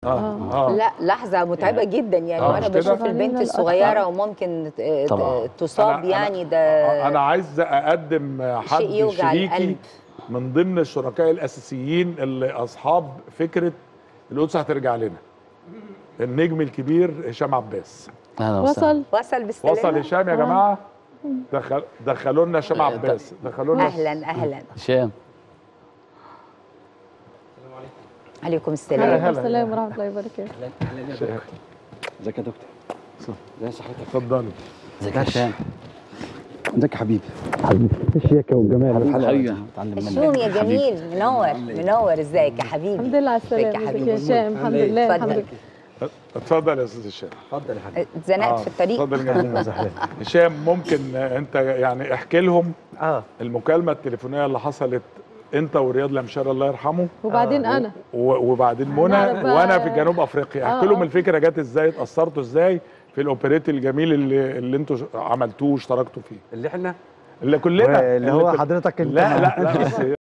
اه اه لا لحظه متعبه جدا يعني آه، وانا مش كده؟ بشوف البنت علينا الصغيره الأطفال. وممكن ت- طبعاً. ت- تصاب أنا- يعني أنا- ده انا عايز اقدم حد شيء يوجع شريكي القلب. من ضمن الشركاء الاساسيين اللي اصحاب فكره القدس هترجع لنا النجم الكبير هشام عباس اهلا وسهلا وصل وصل بالسلامه وصل هشام يا جماعه دخل دخلوا لنا هشام عباس دخلوا لنا اهلا اهلا هشام عليكم هلا، السلام هلا. عليكم السلام ورحمه الله وبركاته ازيك يا دكتور ازي صحتك اتفضلوا ازيك يا هشام ازيك يا حبيبي حبيبي الشياكه والجمال حبيبي اتعلم الشوم منك يا جميل منور منور ازيك يا حبيبي الحمد لله على ازيك يا السلامه ازيك حبيبي يا هشام الحمد لله الحمد اتفضل. لله اتفضل يا استاذ هشام اتفضل يا حبيبي اتزنقت في الطريق اتفضل يا جميل. هشام ممكن آه، انت يعني احكي لهم اه المكالمه التليفونيه اللي حصلت انت ورياض لمشار الله يرحمه وبعدين انا و- وبعدين منى نعرف بقى- وانا في جنوب افريقيا آه، احكي لهم آه. الفكره جت ازاي اتاثرتوا ازاي في الاوبريت الجميل اللي اللي انتوا عملتوه واشتركتوا فيه اللي احنا اللي كلنا اللي هو كل- حضرتك انت لا لا لا بس